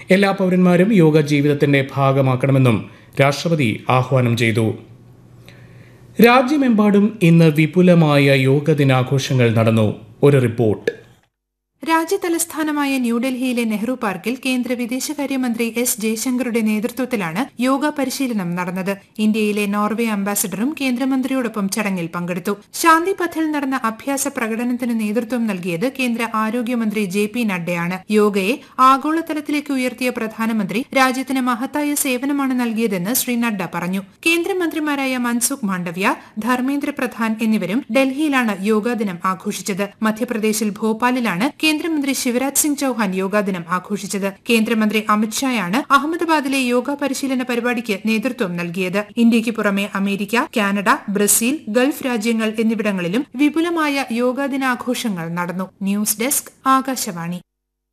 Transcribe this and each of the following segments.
എല്ലാ പൗരന്മാരും യോഗ ജീവിതത്തിന്റെ ഭാഗമാക്കണമെന്നും രാഷ്ട്രപതി ആഹ്വാനം ചെയ്തു രാജ്യമെമ്പാടും ഇന്ന് വിപുലമായ യോഗ ദിനാഘോഷങ്ങൾ നടന്നു ഒരു റിപ്പോർട്ട് രാജ്യതലസ്ഥാനമായ ന്യൂഡൽഹിയിലെ നെഹ്റു പാർക്കിൽ കേന്ദ്ര വിദേശകാര്യമന്ത്രി എസ് ജയശങ്കറുടെ നേതൃത്വത്തിലാണ് യോഗ പരിശീലനം നടന്നത് ഇന്ത്യയിലെ നോർവേ അംബാസഡറും കേന്ദ്രമന്ത്രിയോടൊപ്പം ചടങ്ങിൽ പങ്കെടുത്തു ശാന്തി പഥിൽ നടന്ന അഭ്യാസ പ്രകടനത്തിന് നേതൃത്വം നൽകിയത് കേന്ദ്ര ആരോഗ്യമന്ത്രി ജെ പി നഡ്ഡയാണ് യോഗയെ ആഗോളതലത്തിലേക്ക് ഉയർത്തിയ പ്രധാനമന്ത്രി രാജ്യത്തിന് മഹത്തായ സേവനമാണ് നൽകിയതെന്ന് ശ്രീ നഡ്ഡ പറഞ്ഞു കേന്ദ്രമന്ത്രിമാരായ മൻസുഖ് മാണ്ഡവ്യ ധർമ്മേന്ദ്ര പ്രധാൻ എന്നിവരും ഡൽഹിയിലാണ് യോഗാ ദിനം ആഘോഷിച്ചത് മധ്യപ്രദേശിൽ ഭോപ്പാലിലാണ് കേന്ദ്രമന്ത്രി ശിവരാജ് സിംഗ് ചൌഹാൻ യോഗാ ദിനം ആഘോഷിച്ചത് കേന്ദ്രമന്ത്രി അമിത്ഷായാണ് അഹമ്മദാബാദിലെ യോഗ പരിശീലന പരിപാടിക്ക് നേതൃത്വം നൽകിയത് ഇന്ത്യയ്ക്ക് പുറമെ അമേരിക്ക കാനഡ ബ്രസീൽ ഗൾഫ് രാജ്യങ്ങൾ എന്നിവിടങ്ങളിലും വിപുലമായ യോഗാ ദിനാഘോഷങ്ങൾ നടന്നു ന്യൂസ് ഡെസ്ക് ആകാശവാണി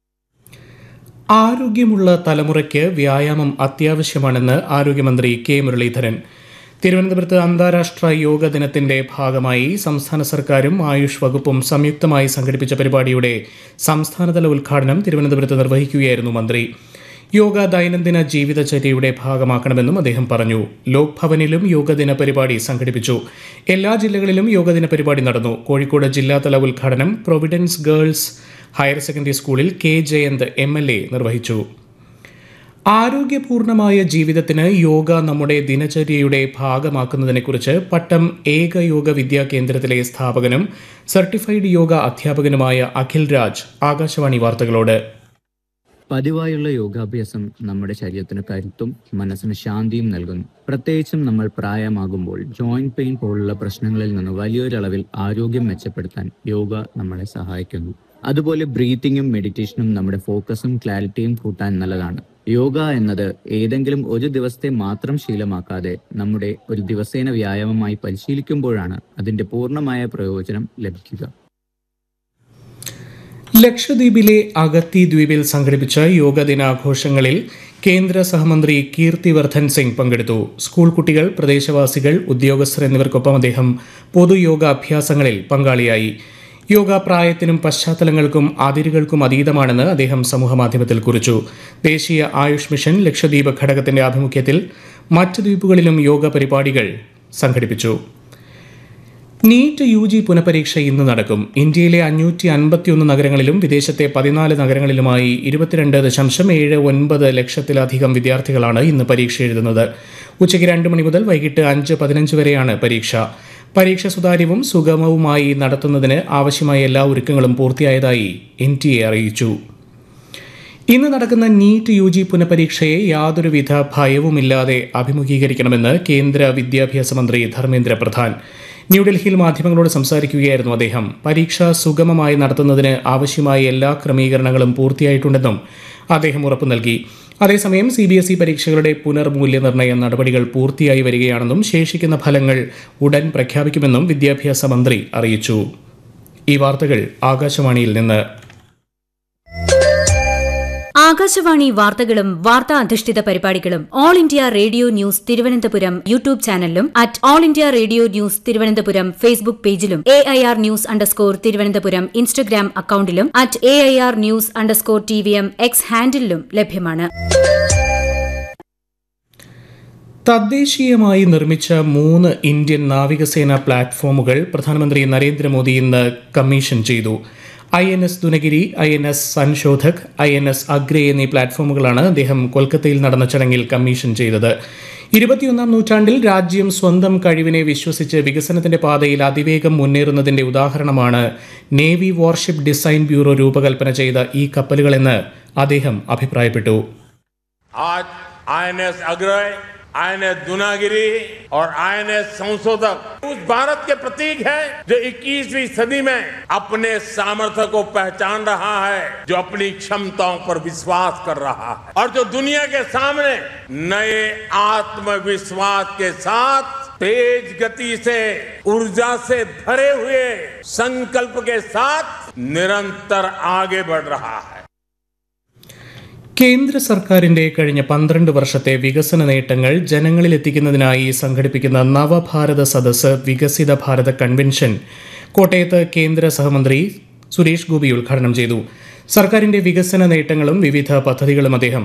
ആരോഗ്യമുള്ള തലമുറയ്ക്ക് വ്യായാമം അത്യാവശ്യമാണെന്ന് ആരോഗ്യമന്ത്രി കെ മുരളീധരൻ തിരുവനന്തപുരത്ത് അന്താരാഷ്ട്ര യോഗ ദിനത്തിന്റെ ഭാഗമായി സംസ്ഥാന സർക്കാരും ആയുഷ് വകുപ്പും സംയുക്തമായി സംഘടിപ്പിച്ച പരിപാടിയുടെ സംസ്ഥാനതല ഉദ്ഘാടനം തിരുവനന്തപുരത്ത് നിർവഹിക്കുകയായിരുന്നു മന്ത്രി യോഗ ദൈനംദിന ജീവിതചര്യയുടെ ഭാഗമാക്കണമെന്നും അദ്ദേഹം പറഞ്ഞു ലോക് ഭവനിലും യോഗദിന പരിപാടി സംഘടിപ്പിച്ചു എല്ലാ ജില്ലകളിലും യോഗദിന പരിപാടി നടന്നു കോഴിക്കോട് ജില്ലാതല ഉദ്ഘാടനം പ്രൊവിഡൻസ് ഗേൾസ് ഹയർ സെക്കൻഡറി സ്കൂളിൽ K Jayanth M L A നിർവഹിച്ചു ആരോഗ്യപൂർണമായ ജീവിതത്തിന് യോഗ നമ്മുടെ ദിനചര്യയുടെ ഭാഗമാക്കുന്നതിനെക്കുറിച്ച് പട്ടം ഏക യോഗ വിദ്യാ കേന്ദ്രത്തിലെ സ്ഥാപകനും സർട്ടിഫൈഡ് യോഗ അധ്യാപകനുമായ അഖിൽ രാജ് ആകാശവാണി വാർത്തകളോട് പതിവായുള്ള യോഗാഭ്യാസം നമ്മുടെ ശരീരത്തിന് കരുത്തും മനസ്സിന് ശാന്തിയും നൽകുന്നു പ്രത്യേകിച്ചും നമ്മൾ പ്രായമാകുമ്പോൾ ജോയിന്റ് പെയിൻ പോലുള്ള പ്രശ്നങ്ങളിൽ നിന്ന് വലിയൊരളവിൽ ആരോഗ്യം മെച്ചപ്പെടുത്താൻ യോഗ നമ്മളെ സഹായിക്കുന്നു അതുപോലെ ബ്രീത്തിങ്ങും മെഡിറ്റേഷനും നമ്മുടെ ഫോക്കസും ക്ലാരിറ്റിയും കൂട്ടാൻ നല്ലതാണ് യോഗ എന്നത് ഏതെങ്കിലും ഒരു ദിവസത്തെ മാത്രം ശീലമാക്കാതെ നമ്മുടെ ഒരു ദിവസേന വ്യായാമമായി പരിശീലിക്കുമ്പോഴാണ് അതിന്റെ പൂർണ്ണമായ പ്രയോജനം ലഭിക്കുക ലക്ഷദ്വീപിലെ അഗത്തി ദ്വീപിൽ സംഘടിപ്പിച്ച യോഗ ദിനാഘോഷങ്ങളിൽ കേന്ദ്ര സഹമന്ത്രി കീർത്തിവർദ്ധൻ സിംഗ് പങ്കെടുത്തു സ്കൂൾ കുട്ടികൾ പ്രദേശവാസികൾ ഉദ്യോഗസ്ഥർ എന്നിവർക്കൊപ്പം അദ്ദേഹം പൊതുയോഗ അഭ്യാസങ്ങളിൽ പങ്കാളിയായി യോഗ പ്രായത്തിനും പശ്ചാത്തലങ്ങൾക്കും അതിരുകൾക്കും അതീതമാണെന്ന് അദ്ദേഹം സമൂഹമാധ്യമത്തിൽ കുറിച്ചു ദേശീയ ആയുഷ് മിഷൻ ലക്ഷദ്വീപ് ഘടകത്തിന്റെ ആഭിമുഖ്യത്തിൽ മറ്റ് ദ്വീപുകളിലും യോഗ പരിപാടികൾ സംഘടിപ്പിച്ചു നീറ്റ് യു ജി പുനഃപരീക്ഷ ഇന്ന് നടക്കും ഇന്ത്യയിലെ അഞ്ഞൂറ്റി അൻപത്തിയൊന്ന് നഗരങ്ങളിലും വിദേശത്തെ പതിനാല് നഗരങ്ങളിലുമായി ഇരുപത്തിരണ്ട് ദശാംശം ഏഴ് ഒൻപത് ലക്ഷത്തിലധികം വിദ്യാർത്ഥികളാണ് ഇന്ന് പരീക്ഷ എഴുതുന്നത് ഉച്ചയ്ക്ക് രണ്ട് മണി മുതൽ വൈകിട്ട് അഞ്ച് പതിനഞ്ച് വരെയാണ് പരീക്ഷ പരീക്ഷ സുതാര്യവും സുഗമവുമായി നടത്തുന്നതിന് ആവശ്യമായ എല്ലാ ഒരുക്കങ്ങളും പൂർത്തിയായതായി എൻ ടി എ അറിയിച്ചു ഇന്ന് നടക്കുന്ന നീറ്റ് യു ജി പുനഃപരീക്ഷയെ യാതൊരുവിധ ഭയവുമില്ലാതെ അഭിമുഖീകരിക്കണമെന്ന് കേന്ദ്ര വിദ്യാഭ്യാസ മന്ത്രി ധർമ്മേന്ദ്ര പ്രധാൻ ന്യൂഡൽഹിയിൽ മാധ്യമങ്ങളോട് സംസാരിക്കുകയായിരുന്നു അദ്ദേഹം പരീക്ഷ സുഗമമായി നടത്തുന്നതിന് ആവശ്യമായ എല്ലാ ക്രമീകരണങ്ങളും പൂർത്തിയായിട്ടുണ്ടെന്നും അദ്ദേഹം ഉറപ്പു നൽകി അതേസമയം സി ബി എസ് ഇ പരീക്ഷകളുടെ പുനർമൂല്യനിർണ്ണയ നടപടികൾ പൂർത്തിയായി വരികയാണെന്നും ശേഷിക്കുന്ന ഫലങ്ങൾ ഉടൻ പ്രഖ്യാപിക്കുമെന്നും വിദ്യാഭ്യാസ മന്ത്രി അറിയിച്ചു ഈ വാർത്തകൾ ആകാശവാണിയിൽ നിന്ന് ആകാശവാണി വാർത്തകളും വാർത്താ അധിഷ്ഠിത പരിപാടികളും All India Radio news Thiruvananthapuram YouTube ചാനലിലും at All India Radio news Thiruvananthapuram Facebook പേജിലും A I R news underscore Thiruvananthapuram Instagram അക്കൌണ്ടിലും at A I R news underscore T V M X ഹാൻഡിലും ലഭ്യമാണ് തദ്ദേശീയമായി നിർമ്മിച്ച മൂന്ന് ഇന്ത്യൻ നാവികസേന പ്ലാറ്റ്ഫോമുകൾ പ്രധാനമന്ത്രി നരേന്ദ്രമോദി ഇന്ന് കമ്മീഷൻ ചെയ്തു I N S Dunagiri I N S Sanshodhak I N S Agray എന്നീ പ്ലാറ്റ്ഫോമുകളാണ് അദ്ദേഹം കൊൽക്കത്തയിൽ നടന്ന ചടങ്ങിൽ കമ്മീഷൻ ചെയ്തത് ഇരുപത്തിയൊന്നാം നൂറ്റാണ്ടിൽ രാജ്യം സ്വന്തം കഴിവിനെ വിശ്വസിച്ച് വികസനത്തിന്റെ പാതയിൽ അതിവേഗം മുന്നേറുന്നതിന്റെ ഉദാഹരണമാണ് നേവി വാർഷിപ്പ് ഡിസൈൻ ബ്യൂറോ രൂപകൽപ്പന ചെയ്ത ഈ കപ്പലുകളെന്ന് അദ്ദേഹം അഭിപ്രായപ്പെട്ടു आज आईएनएस अग्रय आईएनएस दुनागिरी और आईएनएस संशोधक उस भारत के प्रतीक है जो 21वीं सदी में अपने सामर्थ्य को पहचान रहा है जो अपनी क्षमताओं पर विश्वास कर रहा है और जो दुनिया के सामने नए आत्मविश्वास के साथ तेज गति से ऊर्जा से भरे हुए संकल्प के साथ निरंतर आगे बढ़ रहा है കേന്ദ്ര സർക്കാരിന്റെ കഴിഞ്ഞ പന്ത്രണ്ട് വർഷത്തെ വികസന നേട്ടങ്ങൾ ജനങ്ങളിൽ എത്തിക്കുന്നതിനായി സംഘടിപ്പിക്കുന്ന നവഭാരത സദസ്സ് വികസിത ഭാരത കൺവെൻഷൻ കോട്ടയത്ത് കേന്ദ്ര സഹമന്ത്രി സുരേഷ് ഗോപി ഉദ്ഘാടനം ചെയ്തു സർക്കാരിന്റെ വികസന നേട്ടങ്ങളും വിവിധ പദ്ധതികളും അദ്ദേഹം